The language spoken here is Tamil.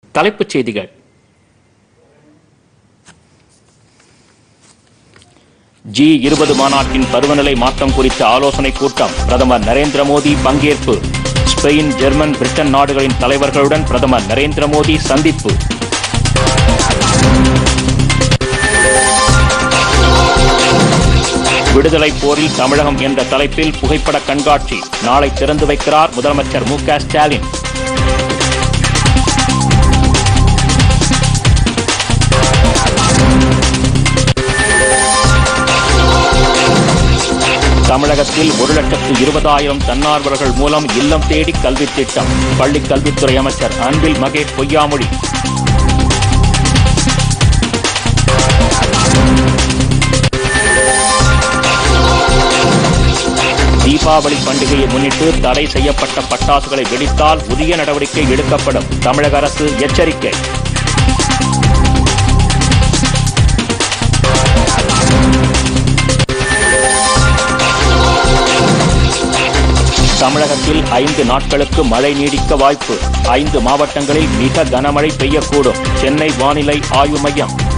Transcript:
தலைப்புச் செய்திகள் ஜி இருபது மாநாட்டின் பருவநிலை மாற்றம் குறித்த ஆலோசனைக் கூட்டம் பிரதமர் நரேந்திர மோடி பங்கேற்பு ஸ்பெயின் ஜெர்மன் பிரிட்டன் நாடுகளின் தலைவர்களுடன் பிரதமர் நரேந்திர மோடி சந்திப்பு விடுதலை போரில் தமிழகம் என்ற தலைப்பில் புகைப்பட கண்காட்சி நாளை திறந்து வைக்கிறார் முதலமைச்சர் மு க ஸ்டாலின் தமிழகத்தில் ஒரு லட்சத்து இருபதாயிரம் தன்னார்வலர்கள் மூலம் இல்லம் தேடி கல்வி திட்டம் பள்ளிக் கல்வித்துறை அமைச்சர் அன்பில் மகேஷ் பொய்யாமொழி தீபாவளி பண்டிகையை முன்னிட்டு தடை செய்யப்பட்ட பட்டாசுகளை வெடித்தால் உரிய நடவடிக்கை எடுக்கப்படும் தமிழக அரசு எச்சரிக்கை தமிழகத்தில் ஐந்து நாட்களுக்கு மழை நீடிக்க வாய்ப்பு ஐந்து மாவட்டங்களில் மிக கனமழை பெய்யக்கூடும் சென்னை வானிலை ஆய்வு மையம்